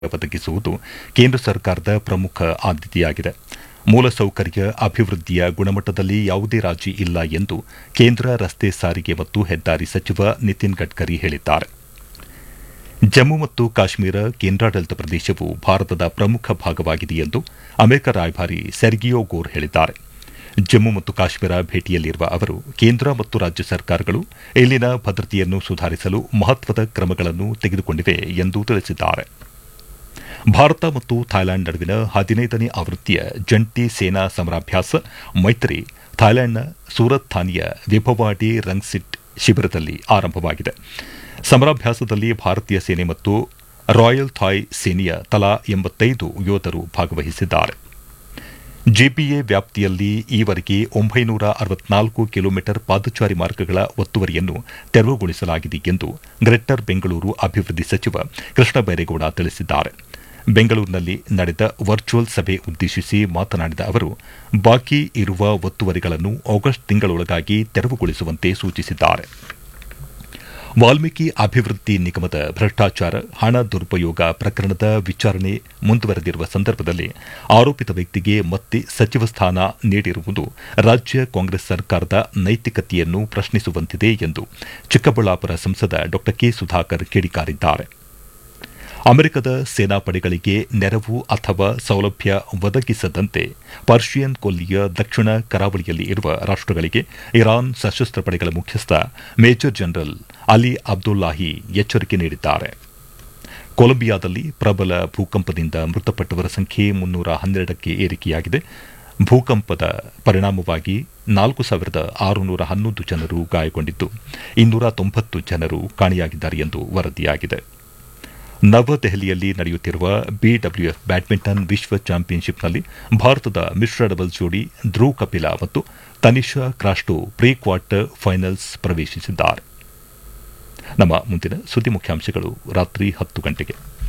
ಒದಗಿಸುವುದು ಕೇಂದ್ರ ಸರ್ಕಾರದ ಪ್ರಮುಖ ಆದ್ಯತೆಯಾಗಿದೆ ಮೂಲಸೌಕರ್ಯ ಅಭಿವೃದ್ಧಿಯ ಗುಣಮಟ್ಟದಲ್ಲಿ ಯಾವುದೇ ರಾಜಿ ಇಲ್ಲ ಎಂದು ಕೇಂದ್ರ ರಸ್ತೆ ಸಾರಿಗೆ ಮತ್ತು ಹೆದ್ದಾರಿ ಸಚಿವ ನಿತಿನ್ ಗಡ್ಕರಿ ಹೇಳಿದ್ದಾರೆ ಜಮ್ಮು ಮತ್ತು ಕಾಶ್ಮೀರ ಕೇಂದ್ರಾಡಳಿತ ಪ್ರದೇಶವು ಭಾರತದ ಪ್ರಮುಖ ಭಾಗವಾಗಿದೆ ಎಂದು ಅಮೆರಿಕ ರಾಯಭಾರಿ ಸೆರ್ಗಿಯೋ ಗೋರ್ ಹೇಳಿದ್ದಾರೆ ಜಮ್ಮು ಮತ್ತು ಕಾಶ್ಮೀರ ಭೇಟಿಯಲ್ಲಿರುವ ಅವರು ಕೇಂದ್ರ ಮತ್ತು ರಾಜ್ಯ ಸರ್ಕಾರಗಳು ಇಲ್ಲಿನ ಭದ್ರತೆಯನ್ನು ಸುಧಾರಿಸಲು ಮಹತ್ವದ ಕ್ರಮಗಳನ್ನು ತೆಗೆದುಕೊಂಡಿವೆ ಎಂದು ತಿಳಿಸಿದ್ದಾರೆ ಭಾರತ ಮತ್ತು ಥೈಲ್ಯಾಂಡ್ ನಡುವಿನ ಹದಿನೈದನೇ ಆವೃತ್ತಿಯ ಜಂಟಿ ಸೇನಾ ಸಮರಾಭ್ಯಾಸ ಮೈತ್ರಿ ಥೈಲ್ಯಾಂಡ್ನ ಸೂರತ್ ಥಾನಿಯ ವಿಭವಾಡಿ ರಂಗ್ಸಿಟ್ ಶಿಬಿರದಲ್ಲಿ ಆರಂಭವಾಗಿದೆ ಸಮರಾಭ್ಯಾಸದಲ್ಲಿ ಭಾರತೀಯ ಸೇನೆ ಮತ್ತು ರಾಯಲ್ ಥಾಯ್ ಸೇನೆಯ ತಲಾ ಎಂಬತ್ತೈದು ಯೋಧರು ಭಾಗವಹಿಸಿದ್ದಾರೆ ಜಿಪಿಎ ವ್ಯಾಪ್ತಿಯಲ್ಲಿ ಈವರೆಗೆ ಒಂಬೈನೂರ ಅರವತ್ನಾಲ್ಕು ಕಿಲೋಮೀಟರ್ ಪಾದಚಾರಿ ಮಾರ್ಗಗಳ ಒತ್ತುವರಿಯನ್ನು ತೆರವುಗೊಳಿಸಲಾಗಿದೆ ಎಂದು ಗ್ರೇಟರ್ ಬೆಂಗಳೂರು ಅಭಿವೃದ್ಧಿ ಸಚಿವ ಕೃಷ್ಣ ಬೈರೇಗೌಡ ತಿಳಿಸಿದ್ದಾರೆ ಬೆಂಗಳೂರಿನಲ್ಲಿ ನಡೆದ ವರ್ಚುವಲ್ ಸಭೆ ಉದ್ದೇಶಿಸಿ ಮಾತನಾಡಿದ ಅವರು ಬಾಕಿ ಇರುವ ಒತ್ತುವರಿಗಳನ್ನು ಆಗಸ್ಟ್ ತಿಂಗಳೊಳಗಾಗಿ ತೆರವುಗೊಳಿಸುವಂತೆ ಸೂಚಿಸಿದ್ದಾರೆ ವಾಲ್ಮೀಕಿ ಅಭಿವೃದ್ಧಿ ನಿಗಮದ ಭ್ರಷ್ಟಾಚಾರ ಹಣ ದುರುಪಯೋಗ ಪ್ರಕರಣದ ವಿಚಾರಣೆ ಮುಂದುವರೆದಿರುವ ಸಂದರ್ಭದಲ್ಲಿ ಆರೋಪಿತ ವ್ಯಕ್ತಿಗೆ ಮತ್ತೆ ಸಚಿವ ಸ್ಥಾನ ನೀಡಿರುವುದು ರಾಜ್ಯ ಕಾಂಗ್ರೆಸ್ ಸರ್ಕಾರದ ನೈತಿಕತೆಯನ್ನು ಪ್ರಶ್ನಿಸುವಂತಿದೆ ಎಂದು ಚಿಕ್ಕಬಳ್ಳಾಪುರ ಸಂಸದ ಡಾ ಕೆ ಸುಧಾಕರ್ ಕಿಡಿಕಾರಿದ್ದಾರೆ ಅಮೆರಿಕದ ಸೇನಾಪಡೆಗಳಿಗೆ ನೆರವು ಅಥವಾ ಸೌಲಭ್ಯ ಒದಗಿಸದಂತೆ ಪರ್ಷಿಯನ್ ಕೊಲ್ಲಿಯ ದಕ್ಷಿಣ ಕರಾವಳಿಯಲ್ಲಿ ಇರುವ ರಾಷ್ಟಗಳಿಗೆ ಇರಾನ್ ಸಶಸ್ತ್ರ ಪಡೆಗಳ ಮುಖ್ಯಸ್ಥ ಮೇಜರ್ ಜನರಲ್ ಅಲಿ ಅಬ್ದುಲ್ಲಾಹಿ ಎಚ್ಚರಿಕೆ ನೀಡಿದ್ದಾರೆ ಕೊಲಂಬಿಯಾದಲ್ಲಿ ಪ್ರಬಲ ಭೂಕಂಪದಿಂದ ಮೃತಪಟ್ಟವರ ಸಂಖ್ಯೆ ಮುನ್ನೂರ ಹನ್ನೆರಡಕ್ಕೆ ಏರಿಕೆಯಾಗಿದೆ ಭೂಕಂಪದ ಪರಿಣಾಮವಾಗಿ ನಾಲ್ಕು ಸಾವಿರದ ಆರುನೂರ ಹನ್ನೊಂದು ಜನರು ಗಾಯಗೊಂಡಿದ್ದು ಇನ್ನೂರ ತೊಂಬತ್ತು ಜನರು ಕಾಣೆಯಾಗಿದ್ದಾರೆ ಎಂದು ವರದಿಯಾಗಿದೆ ನವದೆಹಲಿಯಲ್ಲಿ ನಡೆಯುತ್ತಿರುವ ಬಿಡಬ್ಲ್ಯೂಎಫ್ ಬ್ಯಾಡ್ಮಿಂಟನ್ ವಿಶ್ವ ಚಾಂಪಿಯನ್ಶಿಪ್ನಲ್ಲಿ ಭಾರತದ ಮಿಶ್ರ ಡಬಲ್ಸ್ ಜೋಡಿ ಧ್ರುವ್ ಕಪಿಲಾ ಮತ್ತು Tanisha Crasto pre quarter finals ಪ್ರವೇಶಿಸಿದ್ದಾರೆ ನಮ್ಮ ಮುಂದಿನ ಸುದ್ದಿ ಮುಖ್ಯಾಂಶಗಳು ರಾತ್ರಿ ಹತ್ತು ಗಂಟೆಗೆ